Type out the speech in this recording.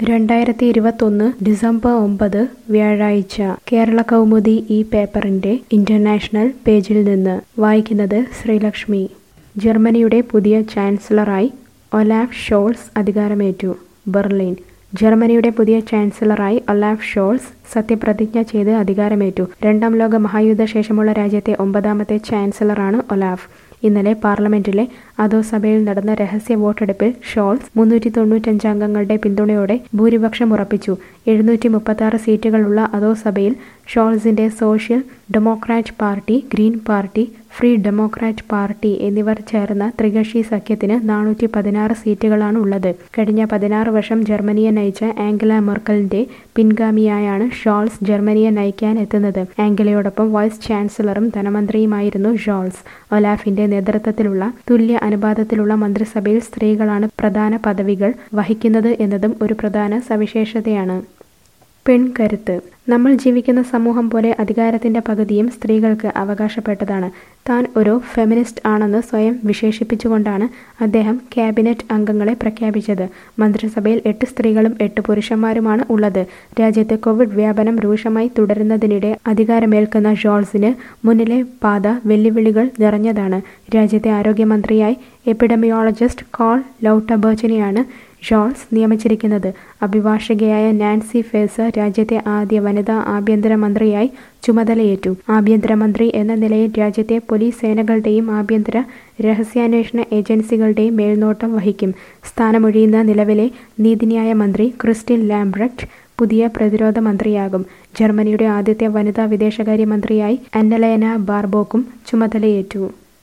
രണ്ടായിരത്തി ഇരുപത്തൊന്ന് ഡിസംബർ ഒമ്പത് വ്യാഴാഴ്ച കേരള കൗമുദി ഈ പേപ്പറിന്റെ ഇന്റർനാഷണൽ പേജിൽ നിന്ന് വായിക്കുന്നത് ശ്രീലക്ഷ്മി ജർമ്മനിയുടെ പുതിയ ചാൻസലറായി ഒലാഫ് ഷോൾസ് അധികാരമേറ്റു ബെർലിൻ ജർമ്മനിയുടെ പുതിയ ചാൻസലറായി ഒലാഫ് ഷോൾസ് സത്യപ്രതിജ്ഞ ചെയ്ത് അധികാരമേറ്റു രണ്ടാം ലോക മഹായുദ്ധ ശേഷമുള്ള രാജ്യത്തെ ഒമ്പതാമത്തെ ചാൻസലറാണ് ഒലാഫ് ഇന്നലെ പാർലമെന്റിലെ അധോസഭയിൽ നടന്ന രഹസ്യ വോട്ടെടുപ്പിൽ ഷോൾസ് മുന്നൂറ്റി തൊണ്ണൂറ്റഞ്ച് അംഗങ്ങളുടെ പിന്തുണയോടെ ഭൂരിപക്ഷം ഉറപ്പിച്ചു എഴുന്നൂറ്റി മുപ്പത്തി സീറ്റുകളുള്ള അധോസഭയിൽ ഷോൾസിന്റെ social democrat party green party free democrat party എന്നിവർ ചേർന്ന ത്രികക്ഷി സഖ്യത്തിന് നാനൂറ്റി പതിനാറ് സീറ്റുകളാണ് ഉള്ളത് കഴിഞ്ഞ പതിനാറ് വർഷം ജർമ്മനിയെ നയിച്ച ആംഗല മെർക്കലിന്റെ പിൻഗാമിയായാണ് ഷോൾസ് ജർമ്മനിയെ നയിക്കാൻ എത്തുന്നത് ആംഗലയോടൊപ്പം വൈസ് ചാൻസലറും ധനമന്ത്രിയുമായിരുന്നു ഷോൾസ് ഒലാഫിന്റെ നേതൃത്വത്തിലുള്ള തുല്യ അനുപാതത്തിലുള്ള മന്ത്രിസഭയിൽ സ്ത്രീകളാണ് പ്രധാന പദവികൾ വഹിക്കുന്നത് എന്നതും ഒരു പ്രധാന സവിശേഷതയാണ് പെൺകരുത്ത് നമ്മൾ ജീവിക്കുന്ന സമൂഹം പോലെ അധികാരത്തിന്റെ പകുതിയും സ്ത്രീകൾക്ക് അവകാശപ്പെട്ടതാണ് താൻ ഒരു ഫെമിനിസ്റ്റ് ആണെന്ന് സ്വയം വിശേഷിപ്പിച്ചുകൊണ്ടാണ് അദ്ദേഹം ക്യാബിനറ്റ് അംഗങ്ങളെ പ്രഖ്യാപിച്ചത് മന്ത്രിസഭയിൽ എട്ട് സ്ത്രീകളും എട്ട് പുരുഷന്മാരുമാണ് ഉള്ളത് രാജ്യത്ത് കോവിഡ് വ്യാപനം രൂക്ഷമായി തുടരുന്നതിനിടെ അധികാരമേൽക്കുന്ന ജോൾസിന് മുന്നിലെ പാത വെല്ലുവിളികൾ നിറഞ്ഞതാണ് രാജ്യത്തെ ആരോഗ്യമന്ത്രിയായി എപ്പിഡമിയോളജിസ്റ്റ് കോൾ ലൌട്ടബർജിനെയാണ് ജോൾസ് നിയമിച്ചിരിക്കുന്നത് അഭിഭാഷകയായ നാൻസി ഫേസർ രാജ്യത്തെ ആദ്യ വനിതാ ആഭ്യന്തരമന്ത്രിയായി ചുമതലയേറ്റു ആഭ്യന്തരമന്ത്രി എന്ന നിലയിൽ രാജ്യത്തെ പോലീസ് സേനകളുടെയും ആഭ്യന്തര രഹസ്യാന്വേഷണ ഏജൻസികളുടെയും മേൽനോട്ടം വഹിക്കും സ്ഥാനമൊഴിയുന്ന നിലവിലെ നീതിന്യായ മന്ത്രി ക്രിസ്റ്റിൻ ലാംബ്രക്റ്റ് പുതിയ പ്രതിരോധ മന്ത്രിയാകും ജർമ്മനിയുടെ ആദ്യത്തെ വനിതാ വിദേശകാര്യമന്ത്രിയായി അന്നലേന ബാർബോക്കും ചുമതലയേറ്റു